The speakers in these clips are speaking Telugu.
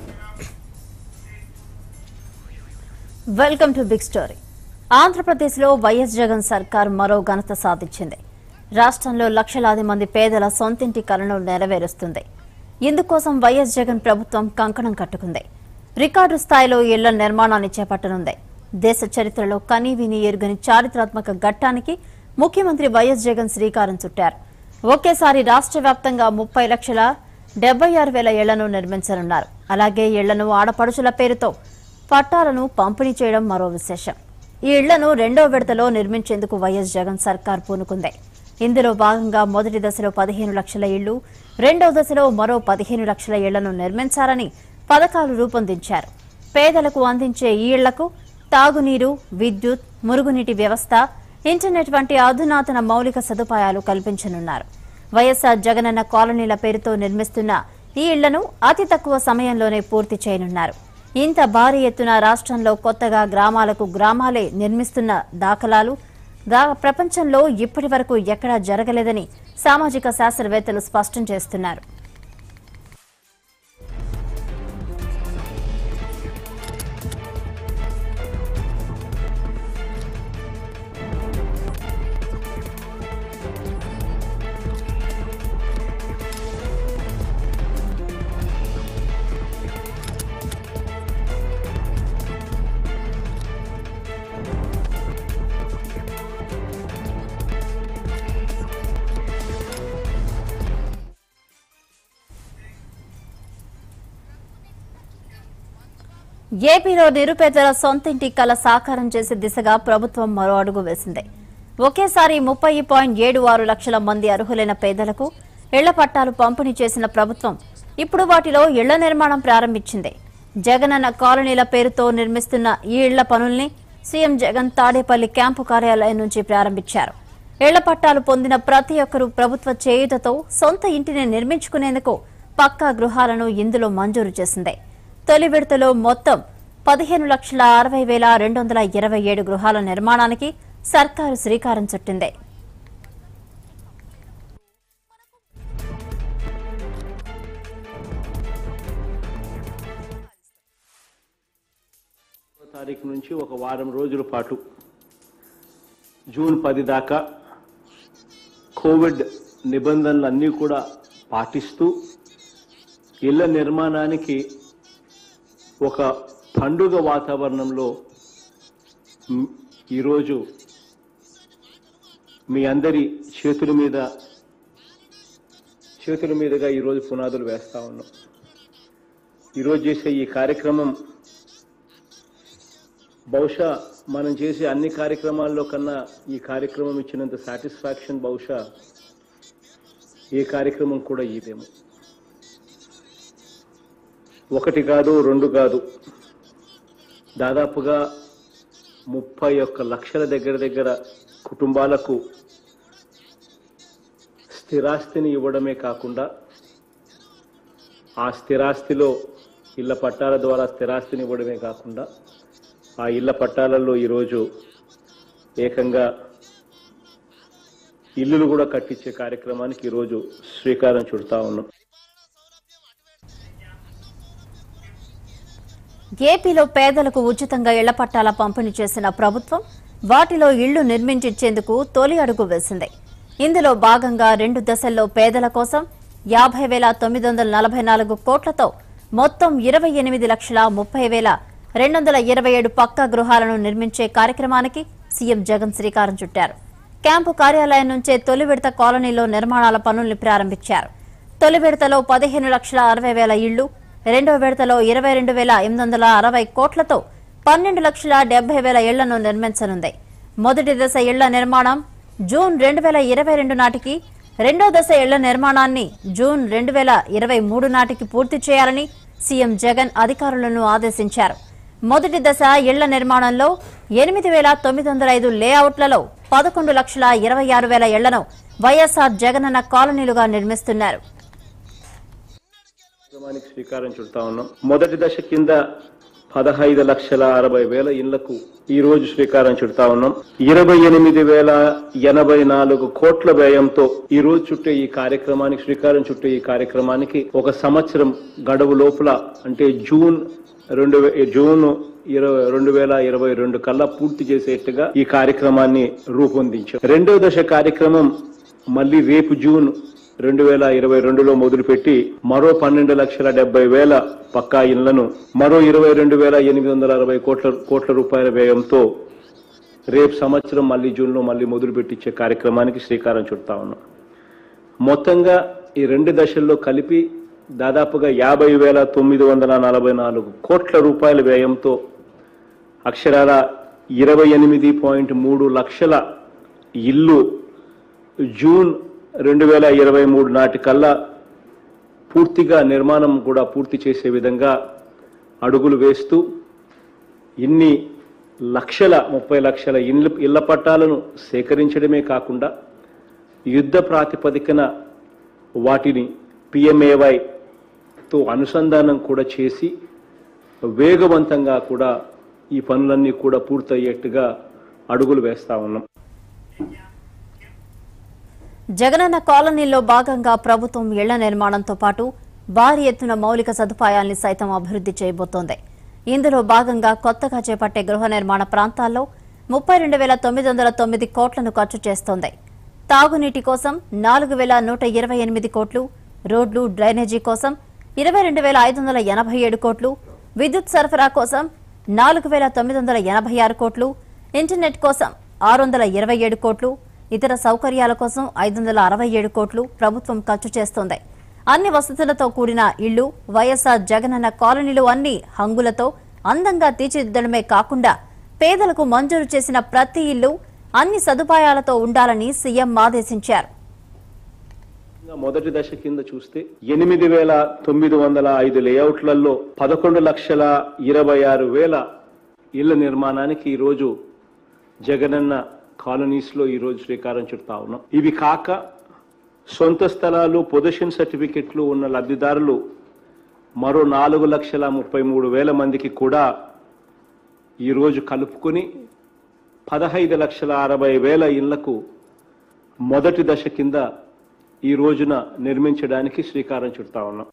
వెల్కమ్ టు బిగ్ స్టోరీ ఆంధ్రప్రదేశ్లో వైఎస్ జగన్ సర్కార్ మరో ఘనత సాధించింది రాష్ట్రంలో లక్షలాది మంది పేదల సొంతింటి కలను నెరవేరుస్తుంది ఇందుకోసం వైఎస్ జగన్ ప్రభుత్వం కంకణం కట్టుకుంది రికార్డు స్థాయిలో ఇళ్ల నిర్మాణాన్ని చేపట్టనుంది దేశ చరిత్రలో కనీవిని ఎరుగని చారిత్రాత్మక ఘట్టానికి ముఖ్యమంత్రి వైఎస్ జగన్ శ్రీకారం చుట్టారు ఒకేసారి రాష్ట్ర వ్యాప్తంగా ముప్పై లక్షల డెబ్బై ఆరు వేల ఇళ్లను నిర్మించనున్నారు అలాగే ఇళ్లను ఆడపడుచుల పేరుతో పట్టాలను పంపిణీ చేయడం మరో విశేషం ఈ ఇళ్లను రెండో విడతలో నిర్మించేందుకు వైఎస్ జగన్ సర్కార్ పూనుకుంది ఇందులో భాగంగా మొదటి దశలో పదిహేను లక్షల ఇళ్లు రెండో దశలో మరో పదిహేను లక్షల ఇళ్లను నిర్మించాలని పథకాలు రూపొందించారు పేదలకు అందించే ఈ ఇళ్లకు తాగునీరు విద్యుత్ మురుగునీటి వ్యవస్థ ఇంటర్నెట్ వంటి అధునాతన మౌలిక సదుపాయాలు కల్పించనున్నారు వైఎస్ఆర్ జగనన్న కాలనీల పేరుతో నిర్మిస్తున్న ఈ ఇళ్లను అతి తక్కువ సమయంలోనే పూర్తి చేయనున్నారు ఇంత భారీ ఎత్తున రాష్ట్రంలో కొత్తగా గ్రామాలకు గ్రామాలే నిర్మిస్తున్న దాఖలాలు గా- ప్రపంచంలో ఇప్పటి వరకు ఎక్కడా జరగలేదని సామాజిక శాస్త్రవేత్తలు స్పష్టం చేస్తున్నారు ఏపీలో నిరుపేదల సొంతింటి కల సాకారం చేసే దిశగా ప్రభుత్వం మరో అడుగు వేసింది ఒకేసారి ముప్పై పాయింట్ ఏడు ఆరు లక్షల మంది అర్హులైన పేదలకు ఇళ్ల పట్టాలు పంపిణీ చేసిన ప్రభుత్వం ఇప్పుడు వాటిలో ఇళ్ల నిర్మాణం ప్రారంభించింది జగనన్న కాలనీల పేరుతో నిర్మిస్తున్న ఈ ఇళ్ల పనుల్ని సీఎం జగన్ తాడేపల్లి క్యాంపు కార్యాలయం నుంచి ప్రారంభించారు ఇళ్ల పట్టాలు పొందిన ప్రతి ఒక్కరూ ప్రభుత్వ చేయుతతో సొంత ఇంటిని నిర్మించుకునేందుకు పక్కా గృహాలను ఇందులో మంజూరు చేసింది తొలి విడతలో మొత్తం పదిహేను లక్షల అరవై వేల రెండు వందల ఇరవై ఏడు గృహాల నిర్మాణానికి సర్కారు శ్రీకారం చుట్టింది తారీఖు నుంచి ఒక వారం రోజుల పాటు జూన్ పది దాకా కోవిడ్ నిబంధనలు అన్నీ కూడా పాటిస్తూ ఇళ్ల నిర్మాణానికి ఒక పండుగ వాతావరణంలో మ్, ఈరోజు మీ అందరి చేతుల మీద చేతుల మీదుగా ఈరోజు పునాదులు వేస్తా ఉన్నాం ఈరోజు చేసే ఈ కార్యక్రమం బహుశా మనం చేసే అన్ని కార్యక్రమాల్లో కన్నా ఈ కార్యక్రమం ఇచ్చినంత సాటిస్ఫాక్షన్ బహుశా ఏ కార్యక్రమం కూడా ఇదేమో ఒకటి కాదు రెండు కాదు దాదాపుగా ముప్పై ఒక్క లక్షల దగ్గర దగ్గర కుటుంబాలకు స్థిరాస్తిని ఇవ్వడమే కాకుండా ఆ స్థిరాస్తిలో ఇళ్ల పట్టాల ద్వారా స్థిరాస్తిని ఇవ్వడమే కాకుండా ఆ ఇళ్ల పట్టాలలో ఈరోజు ఏకంగా ఇల్లులు కూడా కట్టించే కార్యక్రమానికి ఈరోజు శ్రీకారం చుడతా ఉన్నాం ఏపీలో పేదలకు ఉచితంగా ఇళ్ల పట్టాల పంపిణీ చేసిన ప్రభుత్వం వాటిలో ఇళ్లు నిర్మించేందుకు తొలి అడుగు వేసింది ఇందులో భాగంగా రెండు దశల్లో పేదల కోసం యాభై వేల తొమ్మిది వందల నలభై నాలుగు కోట్లతో మొత్తం ఇరవై ఎనిమిది లక్షల ముప్పై వేల రెండు వందల ఇరవై ఏడు పక్కా గృహాలను నిర్మించే కార్యక్రమానికి సీఎం జగన్ శ్రీకారం చుట్టారు క్యాంపు కార్యాలయం నుంచే తొలి విడత కాలనీలో నిర్మాణాల పనుల్ని ప్రారంభించారు తొలి విడతలో పదిహేను లక్షల అరవై వేల ఇళ్లు రెండో విడతలో ఇరవై రెండు వేల ఎనిమిది వందల అరవై కోట్లతో పన్నెండు లక్షల డెబ్బై వేల ఇళ్లను నిర్మించనుంది మొదటి దశ ఇళ్ల నిర్మాణం జూన్ రెండు వేల ఇరవై రెండు నాటికి రెండో దశ ఇళ్ల నిర్మాణాన్ని జూన్ రెండు వేల ఇరవై మూడు నాటికి పూర్తి చేయాలని సీఎం జగన్ అధికారులను ఆదేశించారు మొదటి దశ ఇళ్ల నిర్మాణంలో ఎనిమిది వేల తొమ్మిది వందల ఐదు లేఅవుట్లలో పదకొండు లక్షల ఇరవై ఆరు వేల ఇళ్లను వైఎస్ఆర్ జగనన్న కాలనీలుగా నిర్మిస్తున్నారు కార్యక్రమానికి శ్రీకారం చుడతా ఉన్నాం మొదటి దశ కింద పదహైదు లక్షల అరవై వేల ఇళ్లకు ఈ రోజు శ్రీకారం చుడతా ఉన్నాం ఇరవై ఎనిమిది వేల ఎనభై నాలుగు కోట్ల వ్యయంతో ఈ రోజు చుట్టే ఈ కార్యక్రమానికి శ్రీకారం చుట్టే ఈ కార్యక్రమానికి ఒక సంవత్సరం గడువు లోపల అంటే జూన్ రెండు వే- జూన్ ఇరవై రెండు వేల ఇరవై రెండు కల్లా పూర్తి చేసేట్టుగా ఈ కార్యక్రమాన్ని రూపొందించాం రెండో దశ కార్యక్రమం మళ్ళీ రేపు జూన్ రెండు వేల ఇరవై రెండులో మొదలుపెట్టి మరో పన్నెండు లక్షల డెబ్బై వేల పక్కా ఇళ్లను మరో ఇరవై రెండు వేల ఎనిమిది వందల అరవై కోట్ల కోట్ల రూపాయల వ్యయంతో రేపు సంవత్సరం మళ్ళీ జూన్లో మళ్ళీ మొదలు పెట్టించే కార్యక్రమానికి శ్రీకారం చుడతా ఉన్నాం మొత్తంగా ఈ రెండు దశల్లో కలిపి దాదాపుగా యాభై వేల తొమ్మిది వందల నలభై నాలుగు కోట్ల రూపాయల వ్యయంతో అక్షరాల ఇరవై ఎనిమిది పాయింట్ మూడు లక్షల ఇల్లు జూన్ రెండు వేల ఇరవై మూడు నాటికల్లా పూర్తిగా నిర్మాణం కూడా పూర్తి చేసే విధంగా అడుగులు వేస్తూ ఇన్ని లక్షల ముప్పై లక్షల ఇళ్ళ ఇళ్ల పట్టాలను సేకరించడమే కాకుండా యుద్ధ ప్రాతిపదికన వాటిని పిఎంఏవైతో అనుసంధానం కూడా చేసి వేగవంతంగా కూడా ఈ పనులన్నీ కూడా పూర్తయ్యేట్టుగా అడుగులు వేస్తా ఉన్నాం జగనన్న కాలనీలో భాగంగా ప్రభుత్వం ఇళ్ల నిర్మాణంతో పాటు భారీ ఎత్తున మౌలిక సదుపాయాల్ని సైతం అభివృద్ధి చేయబోతోంది ఇందులో భాగంగా కొత్తగా చేపట్టే గృహ నిర్మాణ ప్రాంతాల్లో ముప్పై రెండు వేల తొమ్మిది వందల తొమ్మిది కోట్లను ఖర్చు చేస్తోంది తాగునీటి కోసం నాలుగు వేల నూట ఇరవై ఎనిమిది కోట్లు రోడ్లు డ్రైనేజీ కోసం ఇరవై రెండు వేల ఐదు వందల ఎనభై ఏడు కోట్లు విద్యుత్ సరఫరా కోసం నాలుగు వేల తొమ్మిది వందల ఎనభై ఆరు కోట్లు ఇంటర్నెట్ కోసం ఆరు వందల ఇరవై ఏడు కోట్లు ఇతర సౌకర్యాల కోసం ఐదు వందల అరవై ఏడు కోట్లు ప్రభుత్వం ఖర్చు చేస్తోంది అన్ని వసతులతో కూడిన ఇళ్లు వైఎస్ఆర్ జగనన్న కాలనీలు అన్ని హంగులతో అందంగా తీర్చిదిద్దడమే కాకుండా పేదలకు మంజూరు చేసిన ప్రతి ఇల్లు అన్ని సదుపాయాలతో ఉండాలని సీఎం ఆదేశించారు ఇంకా మొదటి దశ కింద చూస్తే ఎనిమిది వేల తొమ్మిది వందల ఐదు లేఅవుట్లలో పదకొండు లక్షల ఇరవై ఆరు వేల ఇళ్ల నిర్మాణానికి ఈరోజు జగనన్న కాలనీస్ లో ఈరోజు శ్రీకారం చుడతా ఉన్నాం ఇవి కాక సొంత స్థలాలు పొజిషన్ సర్టిఫికెట్లు ఉన్న లబ్ధిదారులు మరో నాలుగు లక్షల ముప్పై మూడు వేల మందికి కూడా ఈరోజు కలుపుకొని పదహైదు లక్షల అరవై వేల ఇళ్లకు మొదటి దశ కింద ఈ రోజున నిర్మించడానికి శ్రీకారం చుడతా ఉన్నాం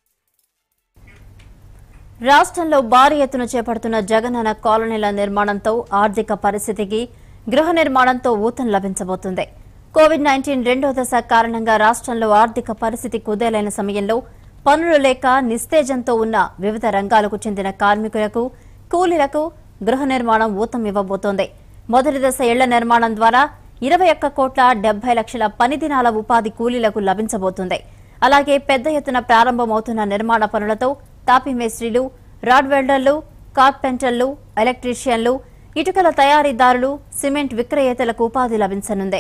రాష్ట్రంలో భారీ ఎత్తున చేపడుతున్న జగనన్న కాలనీల నిర్మాణంతో ఆర్థిక పరిస్థితికి గృహ నిర్మాణంతో ఊతం లభించబోతుంది కోవిడ్ నైన్టీన్ రెండో దశ కారణంగా రాష్ట్రంలో ఆర్థిక పరిస్థితి కుదేలైన సమయంలో పనులు లేక నిస్తేజంతో ఉన్న వివిధ రంగాలకు చెందిన కార్మికులకు కూలీలకు గృహ నిర్మాణం ఊతం ఇవ్వబోతోంది మొదటి దశ ఇళ్ల నిర్మాణం ద్వారా ఇరవై ఒక్క కోట్ల డెబ్బై లక్షల పని దినాల ఉపాధి కూలీలకు లభించబోతుంది అలాగే పెద్ద ఎత్తున ప్రారంభమవుతున్న నిర్మాణ పనులతో తాపీ మేస్త్రీలు రాడ్ వెల్డర్లు కార్పెంటర్లు ఎలక్ట్రీషియన్లు ఇటుకల తయారీదారులు సిమెంట్ విక్రయేతలకు ఉపాధి లభించనుంది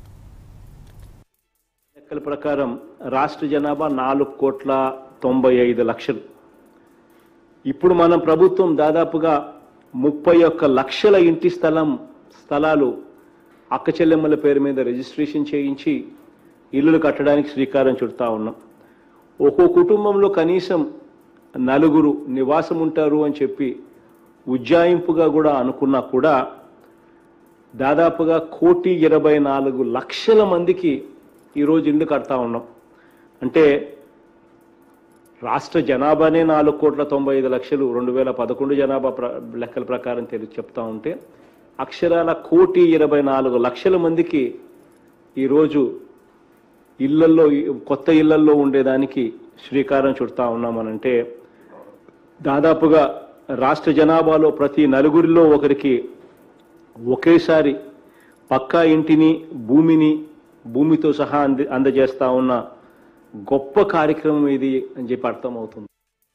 లెక్కల ప్రకారం రాష్ట్ర జనాభా నాలుగు కోట్ల తొంభై ఐదు లక్షలు ఇప్పుడు మనం ప్రభుత్వం దాదాపుగా ముప్పై ఒక్క లక్షల ఇంటి స్థలం స్థలాలు అక్క చెల్లెమ్మల పేరు మీద రిజిస్ట్రేషన్ చేయించి ఇల్లులు కట్టడానికి శ్రీకారం చుడతా ఉన్నాం ఒక్కో కుటుంబంలో కనీసం నలుగురు నివాసం ఉంటారు అని చెప్పి ఉజ్జాయింపుగా కూడా అనుకున్నా కూడా దాదాపుగా కోటి ఇరవై నాలుగు లక్షల మందికి ఈరోజు ఇల్లు కడతా ఉన్నాం అంటే రాష్ట్ర జనాభానే నాలుగు కోట్ల తొంభై ఐదు లక్షలు రెండు వేల పదకొండు జనాభా ప్ర లెక్కల ప్రకారం తెలిసి చెప్తా ఉంటే అక్షరాల కోటి ఇరవై నాలుగు లక్షల మందికి ఈరోజు ఇళ్లల్లో కొత్త ఇళ్లల్లో ఉండేదానికి శ్రీకారం చుడతా ఉన్నామనంటే దాదాపుగా రాష్ట్ర జనాభాలో ప్రతి నలుగురిలో ఒకరికి ఒకేసారి పక్కా ఇంటిని భూమిని భూమితో సహా అంది అందజేస్తా ఉన్న గొప్ప కార్యక్రమం ఇది అని చెప్పి అర్థమవుతుంది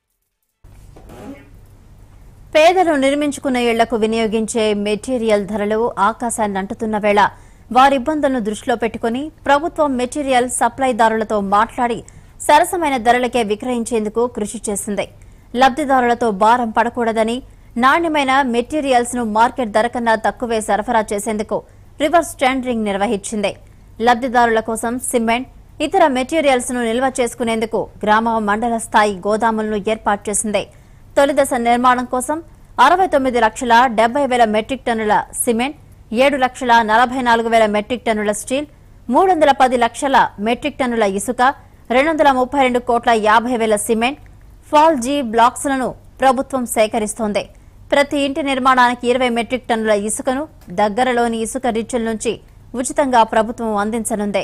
పేదలు నిర్మించుకున్న ఇళ్లకు వినియోగించే మెటీరియల్ ధరలు ఆకాశాన్ని అంటుతున్న వేళ వారి ఇబ్బందులను దృష్టిలో పెట్టుకుని ప్రభుత్వం మెటీరియల్ సప్లైదారులతో మాట్లాడి సరసమైన ధరలకే విక్రయించేందుకు కృషి చేసింది లబ్దిదారులతో భారం పడకూడదని నాణ్యమైన మెటీరియల్స్ ను మార్కెట్ ధర కన్నా తక్కువే సరఫరా చేసేందుకు రివర్స్ టెండరింగ్ నిర్వహించింది లబ్దిదారుల కోసం సిమెంట్ ఇతర మెటీరియల్స్ ను నిల్వ చేసుకునేందుకు గ్రామ మండల స్థాయి గోదాములను ఏర్పాటు చేసింది తొలి దశ నిర్మాణం కోసం అరవై తొమ్మిది లక్షల డెబ్బై వేల మెట్రిక్ టన్నుల సిమెంట్ ఏడు లక్షల నలభై నాలుగు వేల మెట్రిక్ టన్నుల స్టీల్ మూడు వందల పది లక్షల మెట్రిక్ టన్నుల ఇసుక రెండు వందల ముప్పై రెండు కోట్ల యాభై వేల సిమెంట్ ఫాల్ జీ బ్లాక్స్ లను ప్రభుత్వం సేకరిస్తోంది ప్రతి ఇంటి నిర్మాణానికి ఇరవై మెట్రిక్ టన్నుల ఇసుకను దగ్గరలోని ఇసుక రిచ్చుల నుంచి ఉచితంగా ప్రభుత్వం అందించనుంది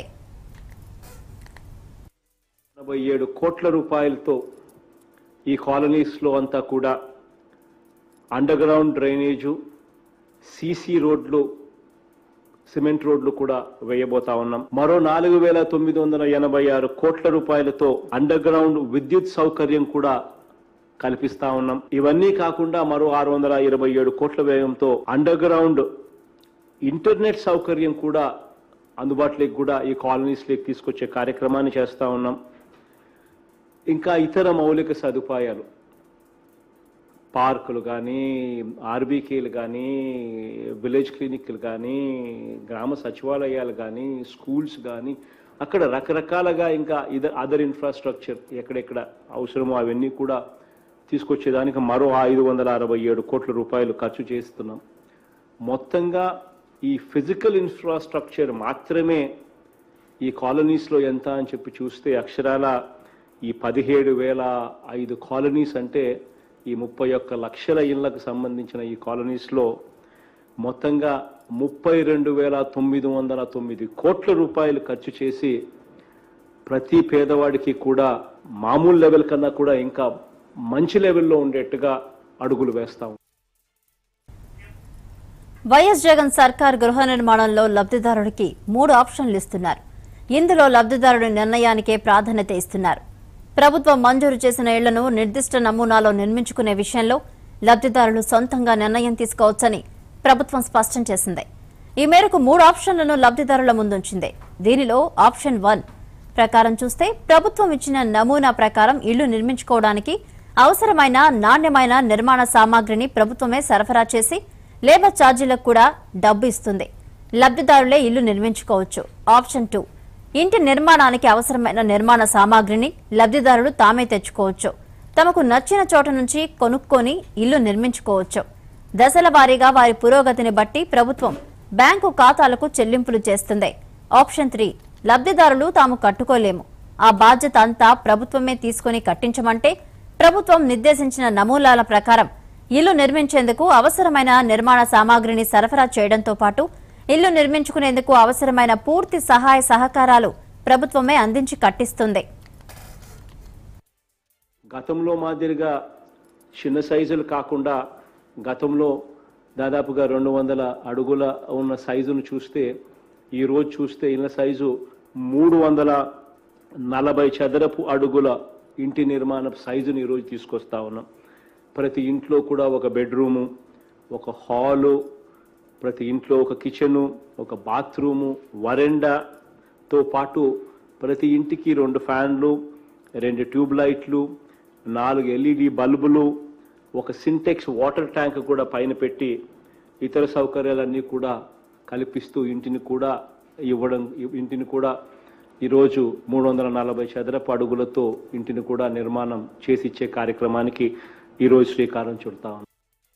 ఎనభై ఏడు కోట్ల రూపాయలతో ఈ కాలనీస్ లో అంతా కూడా అండర్ గ్రౌండ్ డ్రైనేజు సీసీ రోడ్లు సిమెంట్ రోడ్లు కూడా వేయబోతా ఉన్నాం మరో నాలుగు వేల తొమ్మిది వందల ఎనభై ఆరు కోట్ల రూపాయలతో అండర్ గ్రౌండ్ విద్యుత్ సౌకర్యం కూడా కల్పిస్తా ఉన్నాం ఇవన్నీ కాకుండా మరో ఆరు వందల ఇరవై ఏడు కోట్ల వ్యయంతో అండర్ గ్రౌండ్ ఇంటర్నెట్ సౌకర్యం కూడా అందుబాటులోకి కూడా ఈ కాలనీస్లోకి తీసుకొచ్చే కార్యక్రమాన్ని చేస్తా ఉన్నాం ఇంకా ఇతర మౌలిక సదుపాయాలు పార్కులు కానీ ఆర్బీకేలు కానీ విలేజ్ క్లినిక్లు కానీ గ్రామ సచివాలయాలు కానీ స్కూల్స్ కానీ అక్కడ రకరకాలుగా ఇంకా ఇద అదర్ ఇన్ఫ్రాస్ట్రక్చర్ ఎక్కడెక్కడ అవసరమో అవన్నీ కూడా తీసుకొచ్చేదానికి మరో ఐదు వందల అరవై ఏడు కోట్ల రూపాయలు ఖర్చు చేస్తున్నాం మొత్తంగా ఈ ఫిజికల్ ఇన్ఫ్రాస్ట్రక్చర్ మాత్రమే ఈ కాలనీస్లో ఎంత అని చెప్పి చూస్తే అక్షరాల ఈ పదిహేడు వేల ఐదు కాలనీస్ అంటే ఈ ముప్పై ఒక్క లక్షల ఇళ్లకు సంబంధించిన ఈ కాలనీస్లో మొత్తంగా ముప్పై రెండు వేల తొమ్మిది వందల తొమ్మిది కోట్ల రూపాయలు ఖర్చు చేసి ప్రతి పేదవాడికి కూడా మామూలు లెవెల్ కన్నా కూడా ఇంకా మంచి లెవెల్లో ఉండేట్టుగా అడుగులు వేస్తాం వైఎస్ జగన్ సర్కార్ గృహ నిర్మాణంలో లబ్ధిదారుడికి మూడు ఆప్షన్లు ఇస్తున్నారు ఇందులో లబ్ధిదారుడి నిర్ణయానికే ప్రాధాన్యత ఇస్తున్నారు ప్రభుత్వం మంజూరు చేసిన ఇళ్లను నిర్దిష్ట నమూనాలో నిర్మించుకునే విషయంలో లబ్ధిదారులు సొంతంగా నిర్ణయం తీసుకోవచ్చని ప్రభుత్వం స్పష్టం చేసింది ఈ మేరకు మూడు ఆప్షన్లను లబ్ధిదారుల ముందుంచింది దీనిలో ఆప్షన్ వన్ ప్రకారం చూస్తే ప్రభుత్వం ఇచ్చిన నమూనా ప్రకారం ఇళ్లు నిర్మించుకోవడానికి అవసరమైన నాణ్యమైన నిర్మాణ సామాగ్రిని ప్రభుత్వమే సరఫరా చేసి లేబర్ ఛార్జీలకు కూడా డబ్బు ఇస్తుంది లబ్ధిదారులే ఇల్లు నిర్మించుకోవచ్చు ఆప్షన్ టూ ఇంటి నిర్మాణానికి అవసరమైన నిర్మాణ సామాగ్రిని లబ్ధిదారులు తామే తెచ్చుకోవచ్చు తమకు నచ్చిన చోట నుంచి కొనుక్కొని ఇల్లు నిర్మించుకోవచ్చు దశల వారీగా వారి పురోగతిని బట్టి ప్రభుత్వం బ్యాంకు ఖాతాలకు చెల్లింపులు చేస్తుంది ఆప్షన్ త్రీ లబ్ధిదారులు తాము కట్టుకోలేము ఆ బాధ్యత అంతా ప్రభుత్వమే తీసుకొని కట్టించమంటే ప్రభుత్వం నిర్దేశించిన నమూనాల ప్రకారం ఇల్లు నిర్మించేందుకు అవసరమైన నిర్మాణ సామాగ్రిని సరఫరా చేయడంతో పాటు ఇల్లు నిర్మించుకునేందుకు అవసరమైన పూర్తి సహాయ సహకారాలు ప్రభుత్వమే అందించి కట్టిస్తుంది గతంలో మాదిరిగా చిన్న సైజులు కాకుండా గతంలో దాదాపుగా రెండు వందల అడుగుల ఉన్న సైజును చూస్తే ఈ రోజు చూస్తే ఇళ్ళ సైజు మూడు వందల నలభై చదరపు అడుగుల ఇంటి నిర్మాణ సైజుని ఈరోజు తీసుకొస్తా ఉన్నాం ప్రతి ఇంట్లో కూడా ఒక బెడ్రూము ఒక హాలు ప్రతి ఇంట్లో ఒక కిచెను ఒక బాత్రూము వరెండాతో పాటు ప్రతి ఇంటికి రెండు ఫ్యాన్లు రెండు ట్యూబ్ లైట్లు నాలుగు ఎల్ఈడి బల్బులు ఒక సింటెక్స్ వాటర్ ట్యాంక్ కూడా పైన పెట్టి ఇతర సౌకర్యాలన్నీ కూడా కల్పిస్తూ ఇంటిని కూడా ఇవ్వడం ఇంటిని కూడా ఈరోజు మూడు వందల నలభై చదరపు అడుగులతో ఇంటిని కూడా నిర్మాణం చేసిచ్చే కార్యక్రమానికి ఈరోజు శ్రీకారం చుడతా ఉన్నాం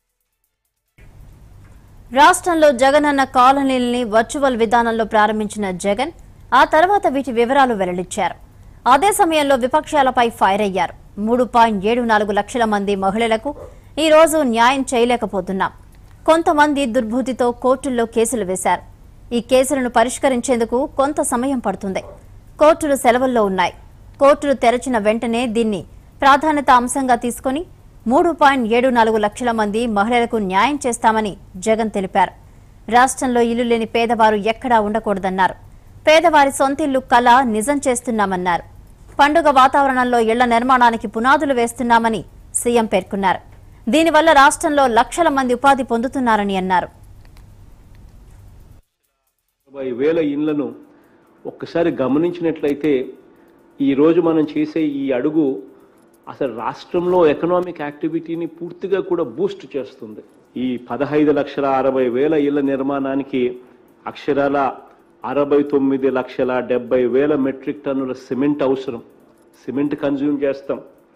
రాష్ట్రంలో జగనన్న కాలనీల్ని వర్చువల్ విధానంలో ప్రారంభించిన జగన్ ఆ తర్వాత వీటి వివరాలు వెల్లడించారు అదే సమయంలో విపక్షాలపై ఫైర్ అయ్యారు మూడు పాయింట్ ఏడు నాలుగు లక్షల మంది మహిళలకు ఈ రోజు న్యాయం చేయలేకపోతున్నాం కొంతమంది దుర్బుద్ధితో కోర్టుల్లో కేసులు వేశారు ఈ కేసులను పరిష్కరించేందుకు కొంత సమయం పడుతుంది కోర్టులు సెలవుల్లో ఉన్నాయి కోర్టులు తెరచిన వెంటనే దీన్ని ప్రాధాన్యత అంశంగా తీసుకొని మూడు పాయింట్ ఏడు నాలుగు లక్షల మంది మహిళలకు న్యాయం చేస్తామని జగన్ తెలిపారు రాష్ట్రంలో ఇల్లు లేని పేదవారు ఎక్కడా ఉండకూడదన్నారు పేదవారి సొంతిల్లు కళ నిజం చేస్తున్నామన్నారు పండుగ వాతావరణంలో ఇళ్ల నిర్మాణానికి పునాదులు వేస్తున్నామని సీఎం పేర్కొన్నారు దీనివల్ల రాష్ట్రంలో లక్షల మంది ఉపాధి పొందుతున్నారని అన్నారు ఇరవై వేల ఇండ్లను ఒక్కసారి గమనించినట్లయితే ఈ రోజు మనం చేసే ఈ అడుగు అసలు రాష్ట్రంలో ఎకనామిక్ యాక్టివిటీని పూర్తిగా కూడా బూస్ట్ చేస్తుంది ఈ పదహైదు లక్షల అరవై వేల ఇళ్ల నిర్మాణానికి అక్షరాల అరవై తొమ్మిది లక్షల డెబ్బై వేల మెట్రిక్ టన్నుల సిమెంట్ అవసరం సిమెంట్ కన్జ్యూమ్ చేస్తాం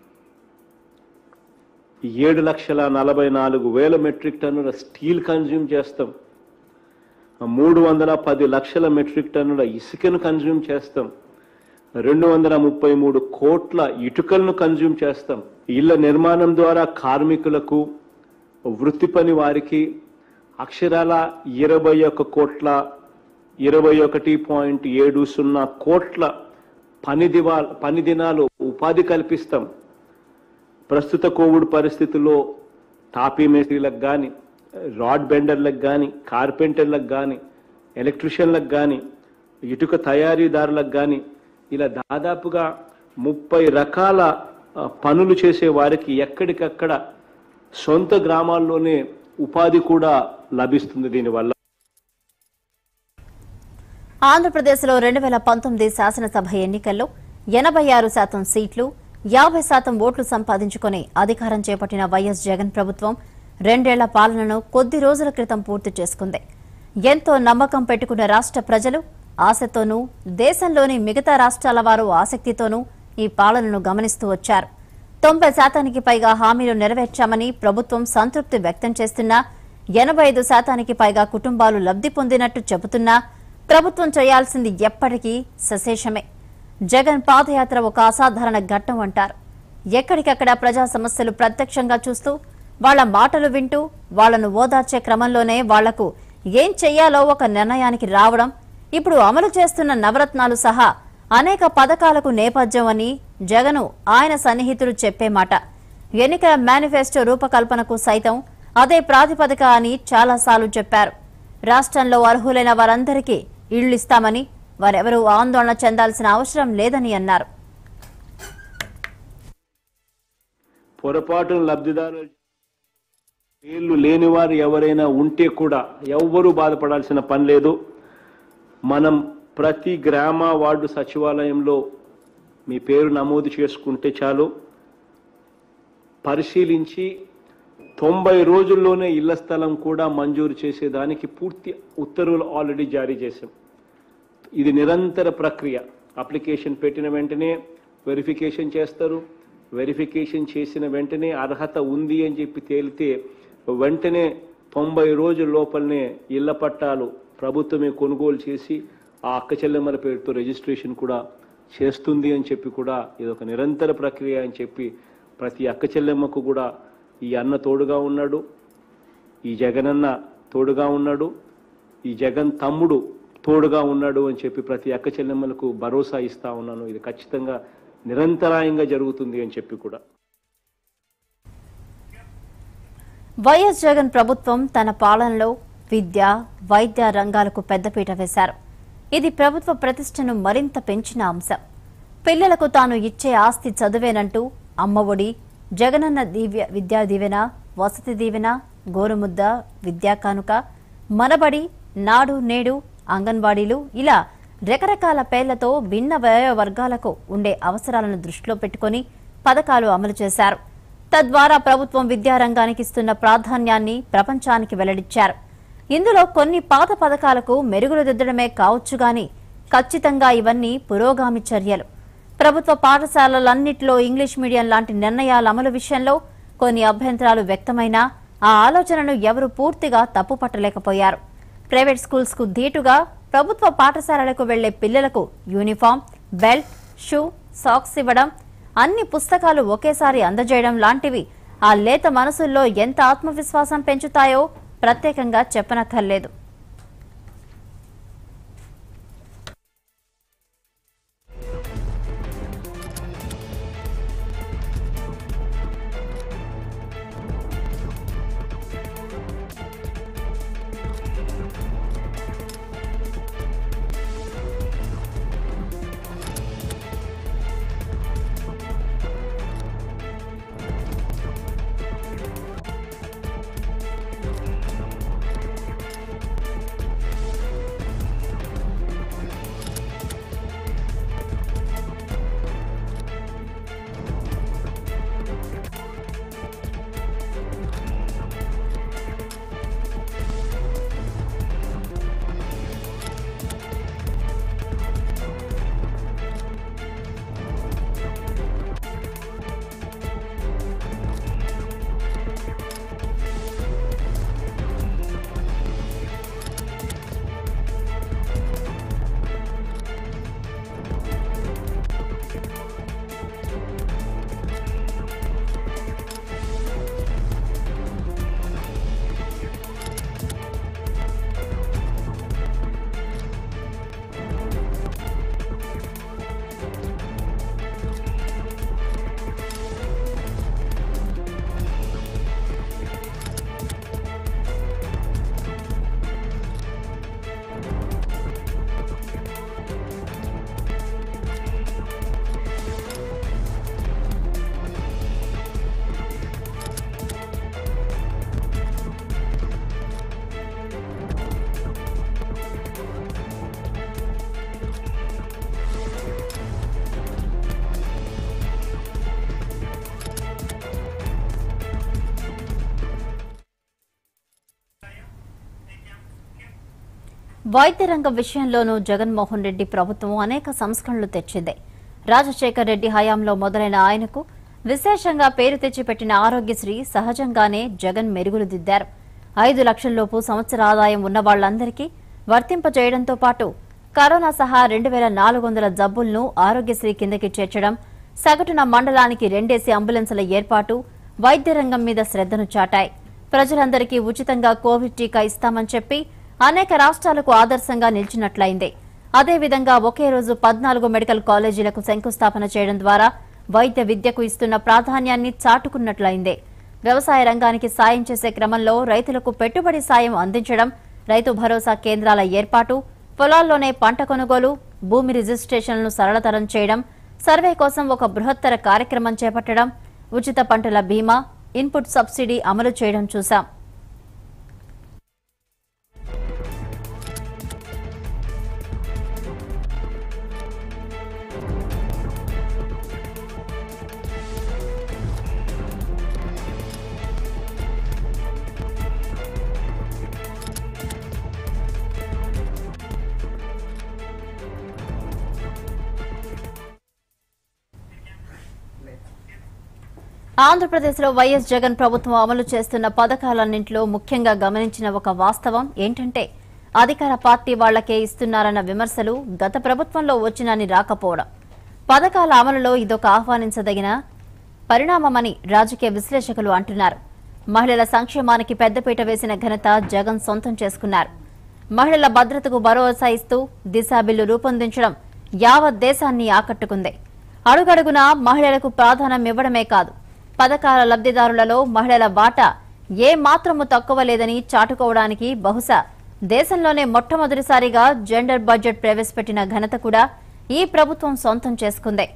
ఏడు లక్షల నలభై నాలుగు వేల మెట్రిక్ టన్నుల స్టీల్ కన్జ్యూమ్ చేస్తాం మూడు వందల పది లక్షల మెట్రిక్ టన్నుల ఇసుకను కన్జ్యూమ్ చేస్తాం రెండు వందల ముప్పై మూడు కోట్ల ఇటుకలను కన్జ్యూమ్ చేస్తాం ఇళ్ల నిర్మాణం ద్వారా కార్మికులకు వృత్తి పని వారికి అక్షరాల ఇరవై ఒక్క కోట్ల ఇరవై ఒకటి పాయింట్ ఏడు సున్నా కోట్ల పని దివా పని దినాలు ఉపాధి కల్పిస్తాం ప్రస్తుత కోవిడ్ పరిస్థితుల్లో టాపీ మేస్త్రీలకు కానీ రాడ్ బెండర్లకు కానీ కార్పెంటర్లకు కానీ ఎలక్ట్రిషియన్లకు కానీ ఇటుక తయారీదారులకు కానీ ఇలా దాదాపుగా ముప్పై రకాల ఆ, పనులు చేసే వారికి ఎక్కడికక్కడ సొంత గ్రామాల్లోనే ఉపాధి కూడా లభిస్తుంది దీనివల్ల ఆంధ్రప్రదేశ్లో రెండు వేల పంతొమ్మిది శాసనసభ ఎన్నికల్లో ఎనభై ఆరు శాతం సీట్లు యాభై శాతం ఓట్లు సంపాదించుకుని అధికారం చేపట్టిన వైఎస్ జగన్ ప్రభుత్వం రెండేళ్ల పాలనను కొద్ది రోజుల క్రితం పూర్తి చేసుకుంది ఎంతో నమ్మకం పెట్టుకున్న రాష్ట్ర ప్రజలు ఆశతోనూ దేశంలోని మిగతా రాష్ట్రాల వారు ఆసక్తితోనూ ఈ పాలనను గమనిస్తూ వచ్చారు తొంభై శాతానికి పైగా హామీలు నెరవేర్చామని ప్రభుత్వం సంతృప్తి వ్యక్తం చేస్తున్నా ఎనభై ఐదు శాతానికి పైగా కుటుంబాలు లబ్ధి పొందినట్టు చెబుతున్నా ప్రభుత్వం చేయాల్సింది ఎప్పటికీ సశేషమే జగన్ పాదయాత్ర ఒక అసాధారణ ఘట్టం అంటారు ఎక్కడికక్కడ ప్రజా సమస్యలు ప్రత్యక్షంగా చూస్తూ వాళ్ళ మాటలు వింటూ వాళ్లను ఓదార్చే క్రమంలోనే వాళ్లకు ఏం చెయ్యాలో ఒక నిర్ణయానికి రావడం ఇప్పుడు అమలు చేస్తున్న నవరత్నాలు సహా అనేక పథకాలకు నేపథ్యం అని జగను ఆయన సన్నిహితులు చెప్పే మాట ఎన్నికల మేనిఫెస్టో రూపకల్పనకు సైతం అదే ప్రాతిపదిక అని చాలాసార్లు చెప్పారు రాష్ట్రంలో అర్హులైన వారందరికీ ఇళ్లు ఇస్తామని వారెవరూ ఆందోళన చెందాల్సిన అవసరం లేదని అన్నారు పొరపాటున లబ్ధిదారులు పేర్లు లేని వారు ఎవరైనా ఉంటే కూడా ఎవ్వరూ బాధపడాల్సిన పని లేదు మనం ప్రతి గ్రామ వార్డు సచివాలయంలో మీ పేరు నమోదు చేసుకుంటే చాలు పరిశీలించి తొంభై రోజుల్లోనే ఇళ్ల స్థలం కూడా మంజూరు చేసేదానికి పూర్తి ఉత్తర్వులు ఆల్రెడీ జారీ చేశాం ఇది నిరంతర ప్రక్రియ అప్లికేషన్ పెట్టిన వెంటనే వెరిఫికేషన్ చేస్తారు వెరిఫికేషన్ చేసిన వెంటనే అర్హత ఉంది అని చెప్పి తేలితే వెంటనే తొంభై రోజుల లోపలనే ఇళ్ల పట్టాలు ప్రభుత్వమే కొనుగోలు చేసి ఆ అక్క చెల్లెమ్మల పేరుతో రిజిస్ట్రేషన్ కూడా చేస్తుంది అని చెప్పి కూడా ఇది ఒక నిరంతర ప్రక్రియ అని చెప్పి ప్రతి అక్క చెల్లెమ్మకు కూడా ఈ అన్న తోడుగా ఉన్నాడు ఈ జగనన్న తోడుగా ఉన్నాడు ఈ జగన్ తమ్ముడు తోడుగా ఉన్నాడు అని చెప్పి ప్రతి అక్క చెల్లెమ్మలకు భరోసా ఇస్తా ఉన్నాను ఇది ఖచ్చితంగా నిరంతరాయంగా జరుగుతుంది అని చెప్పి కూడా వైఎస్ జగన్ ప్రభుత్వం తన పాలనలో విద్య వైద్య రంగాలకు పెద్దపీట వేశారు ఇది ప్రభుత్వ ప్రతిష్టను మరింత పెంచిన అంశం పిల్లలకు తాను ఇచ్చే ఆస్తి చదువేనంటూ అమ్మఒడి జగనన్న దివ్య విద్యా దీవెన వసతి దీవెన గోరుముద్ద విద్యా కానుక మనబడి నాడు నేడు అంగన్వాడీలు ఇలా రకరకాల పేర్లతో భిన్న వ్యయ వర్గాలకు ఉండే అవసరాలను దృష్టిలో పెట్టుకుని పథకాలు అమలు చేశారు తద్వారా ప్రభుత్వం విద్యారంగానికి ఇస్తున్న ప్రాధాన్యాన్ని ప్రపంచానికి వెల్లడిచ్చారు ఇందులో కొన్ని పాత పథకాలకు మెరుగులు దిద్దడమే కావచ్చు గాని ఖచ్చితంగా ఇవన్నీ పురోగామి చర్యలు ప్రభుత్వ పాఠశాలలన్నింటిలో ఇంగ్లీష్ మీడియం లాంటి నిర్ణయాల అమలు విషయంలో కొన్ని అభ్యంతరాలు వ్యక్తమైనా ఆ ఆలోచనను ఎవరు పూర్తిగా తప్పుపట్టలేకపోయారు ప్రైవేట్ స్కూల్స్ కు ధీటుగా ప్రభుత్వ పాఠశాలలకు వెళ్లే పిల్లలకు యూనిఫామ్ బెల్ట్ షూ సాక్స్ ఇవ్వడం అన్ని పుస్తకాలు ఒకేసారి అందజేయడం లాంటివి ఆ లేత మనసుల్లో ఎంత ఆత్మవిశ్వాసం పెంచుతాయో ప్రత్యేకంగా చెప్పనక్కర్లేదు వైద్య రంగం విషయంలోనూ జగన్మోహన్ రెడ్డి ప్రభుత్వం అనేక సంస్కరణలు తెచ్చింది రాజశేఖర్ రెడ్డి హయాంలో మొదలైన ఆయనకు విశేషంగా పేరు తెచ్చిపెట్టిన ఆరోగ్యశ్రీ సహజంగానే జగన్ మెరుగులు దిద్దారు ఐదు లక్షల్లోపు సంవత్సర ఆదాయం ఉన్న వాళ్లందరికీ వర్తింపజేయడంతో పాటు కరోనా సహా రెండు వేల నాలుగు వందల జబ్బులను ఆరోగ్యశ్రీ కిందకి చేర్చడం సగటున మండలానికి రెండేసి అంబులెన్సుల ఏర్పాటు వైద్య రంగం మీద శ్రద్ధను చాటాయి ప్రజలందరికీ ఉచితంగా కోవిడ్ టీకా ఇస్తామని చెప్పి అనేక రాష్ట్రాలకు ఆదర్శంగా నిలిచినట్లయింది అదేవిధంగా ఒకే రోజు పద్నాలుగు మెడికల్ కాలేజీలకు శంకుస్థాపన చేయడం ద్వారా వైద్య విద్యకు ఇస్తున్న ప్రాధాన్యాన్ని చాటుకున్నట్లయింది వ్యవసాయ రంగానికి సాయం చేసే క్రమంలో రైతులకు పెట్టుబడి సాయం అందించడం రైతు భరోసా కేంద్రాల ఏర్పాటు పొలాల్లోనే పంట కొనుగోలు భూమి రిజిస్ట్రేషన్లను సరళతరం చేయడం సర్వే కోసం ఒక బృహత్తర కార్యక్రమం చేపట్టడం ఉచిత పంటల బీమా ఇన్పుట్ సబ్సిడీ అమలు చేయడం చూశాం ఆంధ్రప్రదేశ్లో వైఎస్ జగన్ ప్రభుత్వం అమలు చేస్తున్న పథకాలన్నింటిలో ముఖ్యంగా గమనించిన ఒక వాస్తవం ఏంటంటే అధికార పార్టీ వాళ్లకే ఇస్తున్నారన్న విమర్శలు గత ప్రభుత్వంలో వచ్చినని రాకపోవడం పథకాల అమలులో ఇదొక ఆహ్వానించదగిన పరిణామమని రాజకీయ విశ్లేషకులు అంటున్నారు మహిళల సంక్షేమానికి పెద్దపీట వేసిన ఘనత జగన్ సొంతం చేసుకున్నారు మహిళల భద్రతకు భరోసా ఇస్తూ దిశా బిల్లు రూపొందించడం యావత్ దేశాన్ని ఆకట్టుకుంది అడుగడుగునా మహిళలకు ప్రాధాన్యం ఇవ్వడమే కాదు పథకాల లబ్ధిదారులలో మహిళల వాటా ఏ మాత్రము తక్కువ లేదని చాటుకోవడానికి బహుశా దేశంలోనే మొట్టమొదటిసారిగా జెండర్ బడ్జెట్ ప్రవేశపెట్టిన ఘనత కూడా ఈ ప్రభుత్వం సొంతం చేసుకుంది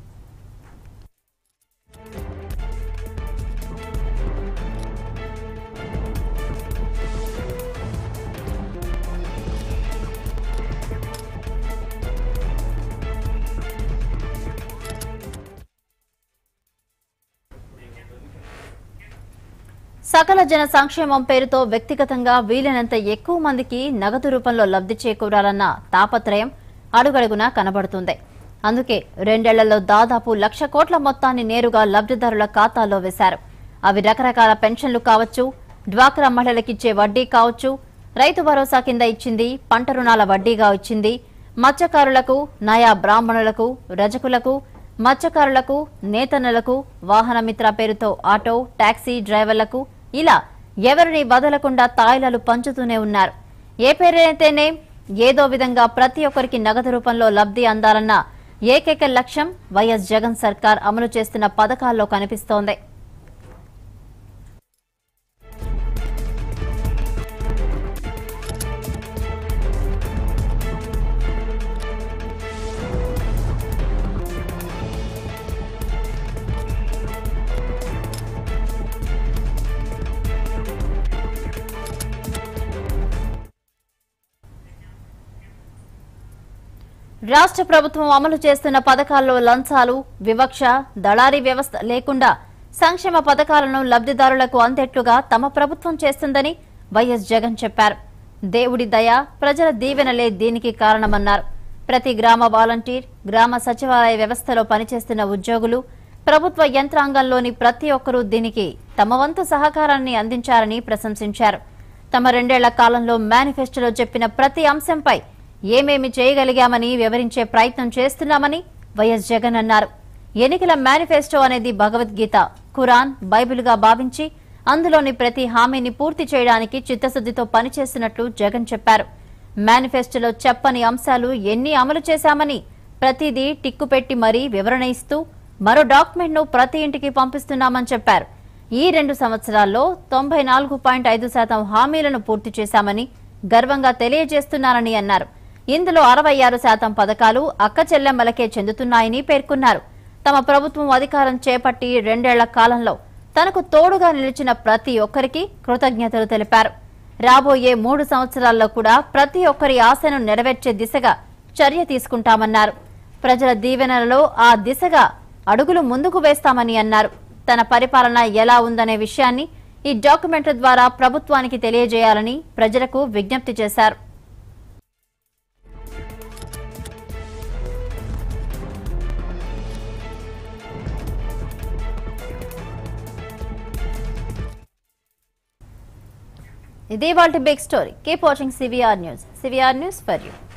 సకల జన సంక్షేమం పేరుతో వ్యక్తిగతంగా వీలైనంత ఎక్కువ మందికి నగదు రూపంలో లబ్ధి చేకూరాలన్న తాపత్రయం అడుగడుగునా కనబడుతుంది అందుకే రెండేళ్లలో దాదాపు లక్ష కోట్ల మొత్తాన్ని నేరుగా లబ్ధిదారుల ఖాతాల్లో వేశారు అవి రకరకాల పెన్షన్లు కావచ్చు డ్వాక్రా మహిళలకిచ్చే వడ్డీ కావచ్చు రైతు భరోసా కింద ఇచ్చింది పంట రుణాల వడ్డీగా ఇచ్చింది మత్స్యకారులకు నయా బ్రాహ్మణులకు రజకులకు మత్స్యకారులకు నేతన్నలకు వాహన మిత్ర పేరుతో ఆటో టాక్సీ డ్రైవర్లకు ఇలా ఎవరిని వదలకుండా తాయిలాలు పంచుతూనే ఉన్నారు ఏ పేరైతేనే ఏదో విధంగా ప్రతి ఒక్కరికి నగదు రూపంలో లబ్ధి అందాలన్న ఏకైక లక్ష్యం వైఎస్ జగన్ సర్కార్ అమలు చేస్తున్న పథకాల్లో కనిపిస్తోంది రాష్ట్ర ప్రభుత్వం అమలు చేస్తున్న పథకాల్లో లంచాలు వివక్ష దళారీ వ్యవస్థ లేకుండా సంక్షేమ పథకాలను లబ్ధిదారులకు అందేట్లుగా తమ ప్రభుత్వం చేస్తుందని వైఎస్ జగన్ చెప్పారు దేవుడి దయ ప్రజల దీవెనలే దీనికి కారణమన్నారు ప్రతి గ్రామ వాలంటీర్ గ్రామ సచివాలయ వ్యవస్థలో పనిచేస్తున్న ఉద్యోగులు ప్రభుత్వ యంత్రాంగంలోని ప్రతి ఒక్కరూ దీనికి తమ వంతు సహకారాన్ని అందించారని ప్రశంసించారు తమ రెండేళ్ల కాలంలో మేనిఫెస్టోలో చెప్పిన ప్రతి అంశంపై ఏమేమి చేయగలిగామని వివరించే ప్రయత్నం చేస్తున్నామని వైఎస్ జగన్ అన్నారు ఎన్నికల మేనిఫెస్టో అనేది భగవద్గీత ఖురాన్ బైబిల్గా భావించి అందులోని ప్రతి హామీని పూర్తి చేయడానికి చిత్తశుద్దితో పనిచేస్తున్నట్లు జగన్ చెప్పారు మేనిఫెస్టోలో చెప్పని అంశాలు ఎన్ని అమలు చేశామని ప్రతిదీ టిక్కు పెట్టి మరీ వివరణ ఇస్తూ మరో డాక్యుమెంట్ ను ప్రతి ఇంటికి పంపిస్తున్నామని చెప్పారు ఈ రెండు సంవత్సరాల్లో తొంభై నాలుగు పాయింట్ ఐదు శాతం హామీలను పూర్తి చేశామని గర్వంగా తెలియజేస్తున్నారని అన్నారు ఇందులో అరవై ఆరు శాతం పథకాలు అక్క చెల్లెమ్మలకే చెందుతున్నాయని పేర్కొన్నారు తమ ప్రభుత్వం అధికారం చేపట్టి రెండేళ్ల కాలంలో తనకు తోడుగా నిలిచిన ప్రతి ఒక్కరికి కృతజ్ఞతలు తెలిపారు రాబోయే మూడు సంవత్సరాల్లో కూడా ప్రతి ఒక్కరి ఆశను నెరవేర్చే దిశగా చర్య తీసుకుంటామన్నారు ప్రజల దీవెనలలో ఆ దిశగా అడుగులు ముందుకు వేస్తామని అన్నారు తన పరిపాలన ఎలా ఉందనే విషయాన్ని ఈ డాక్యుమెంట్ల ద్వారా ప్రభుత్వానికి తెలియజేయాలని ప్రజలకు విజ్ఞప్తి చేశారు ఇది వాటి big story keep watching CVR news CVR news for you